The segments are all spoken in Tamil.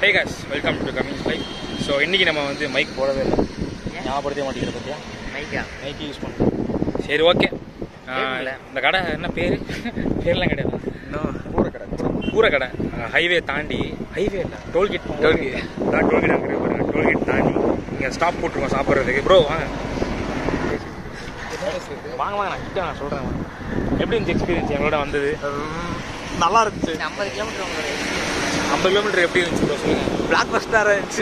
Hey guys welcome to coming life so இன்றைக்கி நம்ம வந்து மைக் போடவே இல்லை ஞாபகப்படுத்த மாட்டேங்கிற பற்றியா மைக்கா மைக் யூஸ் பண்ணுறோம் சரி ஓகே கேட்கல. இந்த கடை என்ன பேர் பேர்லாம் கிடையாது கூரை கடை ஹைவே தாண்டி ஹைவே இல்லை டோல்கேட் டோல்கேட் தான் டோல்கேட் அங்கே இருக்கு பாருங்க டோல்கேட் தாண்டி இங்கே ஸ்டாப் போட்டுருக்கோம் சாப்பிட்றதுக்கு ப்ரோ வாங்க வாங்க வாங்க நான் கிட்ட நான் சொல்கிறேன் வாங்க எப்படி இருந்துச்சு எக்ஸ்பீரியன்ஸ் எங்களோட வந்தது நல்லா இருந்துச்சு ஐம்பது கிலோமீட்டர் உங்களோட ஐம்பது கிலோமீட்டர் எப்படி இருந்துச்சு ப்ரோ சொல்லுங்கள் பிளாக் பஸ்டரா இருந்துச்சு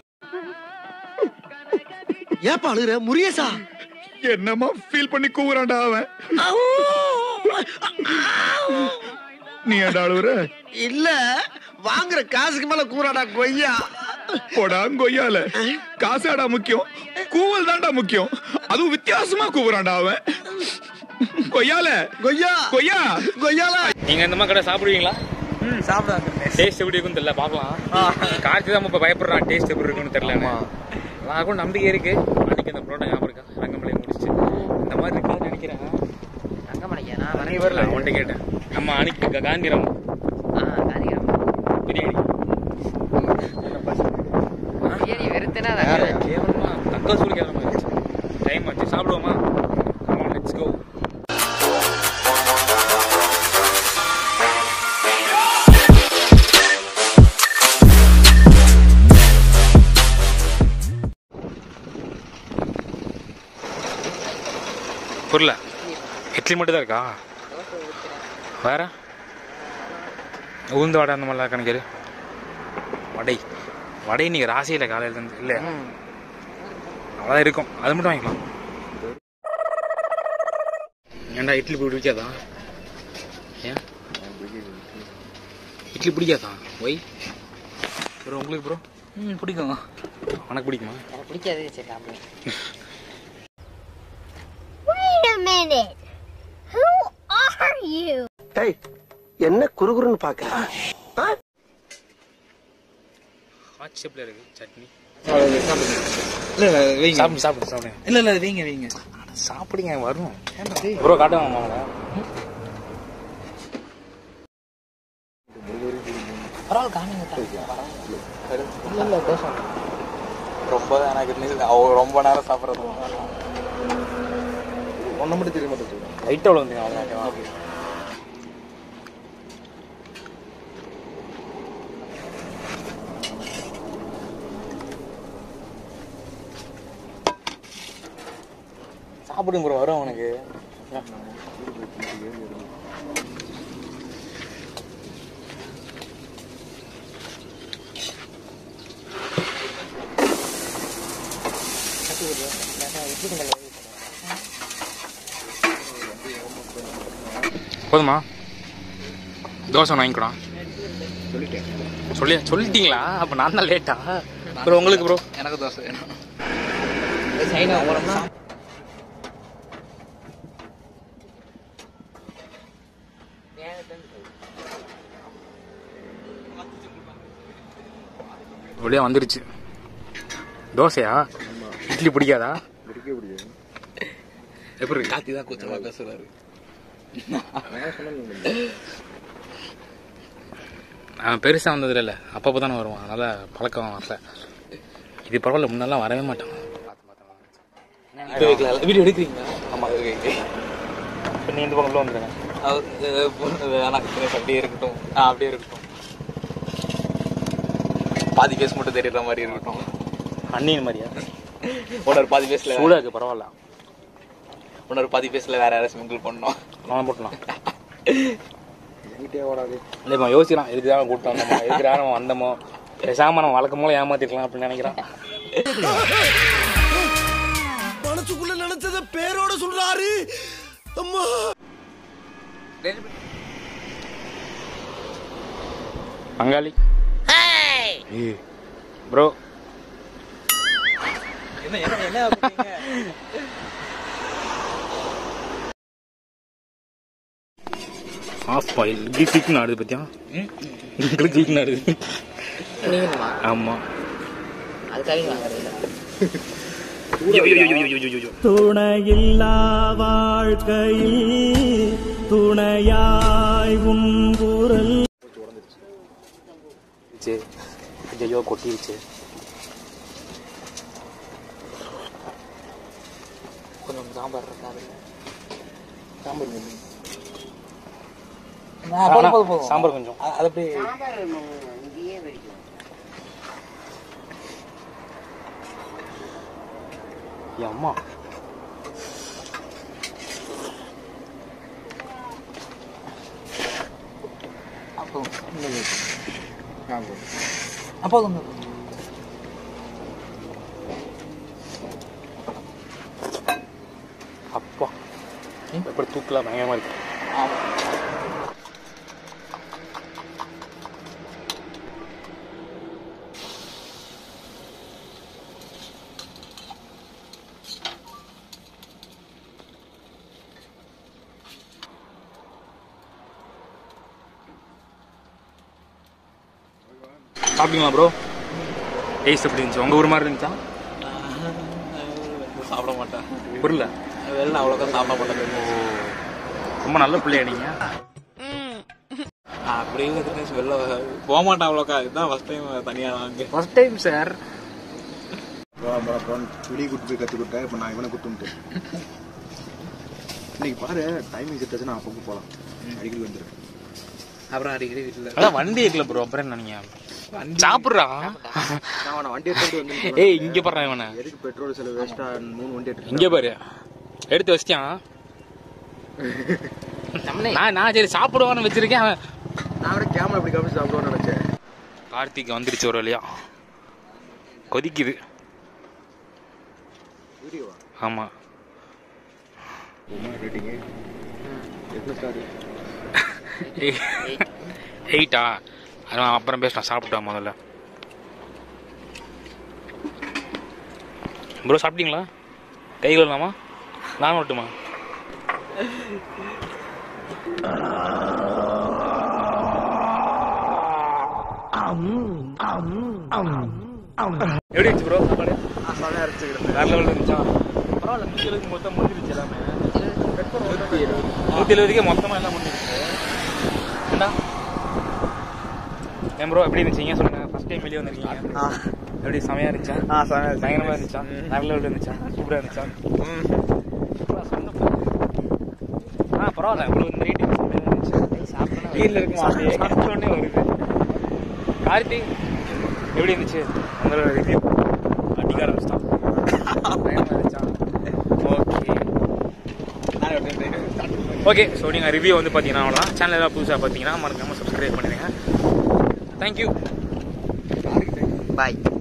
ஏப்பா அழுகுற முருகேசா என்னமா ஃபீல் பண்ணி கூவுறான்டா அவன் நீ ஏன்டா அழுவுற இல்ல வாங்குற காசுக்கு மேல கூறாடா கொய்யா போடா கொய்யால காசாடா முக்கியம் கூவல் தான்டா முக்கியம் அதுவும் வித்தியாசமா கூவுறான்டா அவன் கொய்யால கொய்யா கொய்யா கொய்யால நீங்கள் இந்த மாதிரி கடை சாப்பிடுவீங்களா சாப்பிடாங்க டேஸ்ட் எப்படி இருக்குன்னு தெரியல பார்க்கலாம் கார்த்தி தான் இப்போ பயப்படுறான் டேஸ்ட் எப்படி இருக்குன்னு தெரியல எல்லாருக்கும் நம்பிக்கை இருக்கு அன்னைக்கு அந்த புரோட்டா ஞாபகம் இருக்கா ரங்கமலையை முடிச்சு இந்த மாதிரி இருக்கான்னு நினைக்கிறேன் தங்கமலையா நான் நீ வரேன் வரல அவன்கிட்ட கேட்டேன் நம்ம அன்னைக்கு காந்திரம் ஆ காந்திகிராமம் பிரியாணி பிரியாணி வெறுத்தனா கேவலமா தக்கா சூடு கேவலமா இருந்துச்சு டைம் ஆச்சு சாப்பிடுவோமா லெட்ஸ் கோ புரியல இட்லி மட்டும் தான் இருக்கா வேற உளுந்து வடை அந்த மாதிரிலாம் கணக்கு வடை வடை இன்னைக்கு ராசியில் காலையில இருந்து இல்லை அதான் இருக்கும் அது மட்டும் வாங்கிக்கலாம் ஏன்டா இட்லி இப்படி பிடிக்காதா ஏன் இட்லி பிடிக்காதா ஒய் ப்ரோ உங்களுக்கு ப்ரோ ம் பிடிக்கும் உனக்கு பிடிக்குமா எனக்கு பிடிக்காது சரி சாப்பிடுவேன் Wait a minute. Who are you? டேய் என்ன குறுகுறுன்னு பாக்குற ஹாட் ஷேப்பில் இருக்கு சட்னி இல்ல இல்ல வைங்க சாப்பிடு சாப்பிடு சாப்பிடுங்க இல்ல இல்ல வைங்க வைங்க சாப்பிடுங்க வரும் ப்ரோ காட்டுவாங்க வாங்க பரவாயில்ல காமிங்க ரொம்ப தான் எனக்கு இருந்துச்சு அவங்க ரொம்ப நேரம் சாப்பிட்றது ஒன்ன மட்டும் தெரிய மாட்டேன் லைட்டாக உள்ள வந்துங்க அவ்வளோ சாப்பிடுங்க ப்ரோ வரும் உனக்கு போதுமா தோசை வாங்கிக்கூடா சொல்லி சொல்லிட்டீங்களா அப்போ நான் தான் லேட்டா ப்ரோ உங்களுக்கு ப்ரோ எனக்கு தோசை வேணும் சைனா போறோம்னா அப்படியே வந்துருச்சு தோசையா இட்லி பிடிக்காதா எப்படி இருக்கு காத்தி தான் கூச்சமா பேசுறாரு அவன் பெருசாக வந்தது இல்லை அப்பப்போ தானே வருவான் அதனால் பழக்கம் வரல இது பரவாயில்ல முன்னெல்லாம் வரவே மாட்டான் வீடியோ எடுக்கிறீங்களா ஆமா இருக்கு இப்போ நீ இந்த பக்கம் வந்துருங்க அவர் வேணாம் தினேஷ் அப்படியே இருக்கட்டும் ஆ அப்படியே இருக்கட்டும் பாதி பேஸ் மட்டும் தெரியற மாதிரி இருக்கட்டும் அண்ணியின் மாதிரியா இன்னொரு பாதி பேஸ்ல சூடாக இருக்கு பரவாயில்ல இன்னொரு பாதி பேஸ்ல வேற யாராச்சும் மிங்கிள் பண்ணோம் நான் போட்டலாம் இல்லை இப்போ யோசிக்கலாம் இதுக்கு தான் கூப்பிட்டு வந்தோமோ இதுக்கு தான் நம்ம வந்தோமோ பேசாம நம்ம வழக்கம் போல ஏமாத்திருக்கலாம் அப்படின்னு நினைக்கிறான் மனசுக்குள்ள நினைச்சத பேரோட சொல்றாரு அம்மா பங்காளி ப்ரோ என்ன என்ன என்ன பண்ணீங்க? ஆஃப் பாயில் இப்படி கிளிக் ஆடுது பத்தியா உங்களுக்கு கிளிக் ஆடுது நீங்கம்மா ஆமா அதுக்காக வாங்குறது இல்லை துணையில்லா வாழ்க்கையில் துணையாய் உன் குரல் சரி ஐயோ ஐயோ கொட்டிருச்சு கொஞ்சம் சாம்பார் இருக்கா அதுல சாம்பார் கொஞ்சம் அண்ணா, போதும் போதும் சாம்பார் கொஞ்சம் அ- அது அப்படியே என் அம்மா அப்போதும் அப்போதும் அப்பா எப்படி தூக்கலாம் பயங்கரமா இருக்கு சாப்பிட்டீங்களா ப்ரோ டேஸ்ட் எப்படி இருந்துச்சு உங்க ஊர் மாதிரி இருந்துச்சா சாப்பிட மாட்டேன் புரியல வெளில அவ்வளோக்கா சாப்பிட மாட்டேன் ரொம்ப நல்ல பிள்ளையா நீங்க அப்படி இல்லை தினேஷ் வெளில போக மாட்டேன் அவ்வளோக்கா இதுதான் ஃபர்ஸ்ட் டைம் தனியாக வாங்க ஃபர்ஸ்ட் டைம் சார் வெளியே கூட்டு போய் கத்து கொடுத்தேன் இப்போ நான் இவனை குத்துன்ட்டு இன்னைக்கு பாரு டைமிங் செட் நான் அப்பப்போ போகலாம் அடிக்கடி வந்துடுறேன் அப்புறம் அடிக்கடி வீட்டில் அதான் வண்டி இருக்கல ப்ரோ அப்புறம் என்ன நீங்க சாப்பிட்றா நான் அவனை வண்டி எடுத்துட்டு வந்து ஏய் இங்க பாரு இவனை எதுக்கு பெட்ரோல் செலவு வேஸ்டா மூணு வண்டி எடுத்து இங்க பாரு எடுத்து வச்சிட்டான் நான் நான் சரி சாப்பிடுவான்னு வச்சிருக்கேன் அவன் நான் விட கேமரா இப்படி காமிச்சு சாப்பிடுவோம்னு நினைச்சேன் கார்த்திக் வந்துருச்சு ஒரு வழியா கொதிக்குது வீடியோவா ஆமா ரேட்டிங்கு எத்தனை ஸ்டார் எயிட்டா அதான் அப்புறம் பேசலாம் சாப்பிட்டா முதல்ல ப்ரோ சாப்பிட்டீங்களா கை கழுவலாமா நான் வரட்டுமா எப்படி இருந்துச்சு ப்ரோ சாப்பாடு வேற லெவலில் இருந்துச்சா பரவாயில்ல நூற்றி எழுபது மொத்தம் முடிஞ்சிருச்சு எல்லாமே நூற்றி எழுபதுக்கே மொத்தமாக எல்லாம் முடிஞ்சிருச்சு ஏண்டா ஏன் ப்ரோ எப்படி இருந்துச்சீங்க சொல்லுங்க ஃபர்ஸ்ட் டைம் வெளியே வந்திருக்கீங்க எப்படி செமையா இருந்துச்சா பயங்கரமா இருந்துச்சா வேற லெவலில் இருந்துச்சா சூப்பராக இருந்துச்சா ஆ பரவாயில்ல இவ்வளோ இந்த ரேட்டிங் செம்மையாக இருந்துச்சு சாப்பிட்டோன்னே வீட்டில் இருக்குமா சாப்பிட்டோன்னே வருது கார்த்திக் எப்படி இருந்துச்சு உங்களோட ரிவ்யூ அடிக்க ஆரம்பிச்சிட்டான் பயங்கரமா இருந்துச்சா ஓகே ஓகே ஸோ நீங்கள் ரிவ்யூ வந்து பார்த்தீங்கன்னா அவ்வளோதான் சேனல் ஏதாவது புதுசாக பார்த்தீங்கன்னா மறக்காமல் சப்ஸ்கிரைப் பண்ணிடுங்க தேங்க்யூ பாய்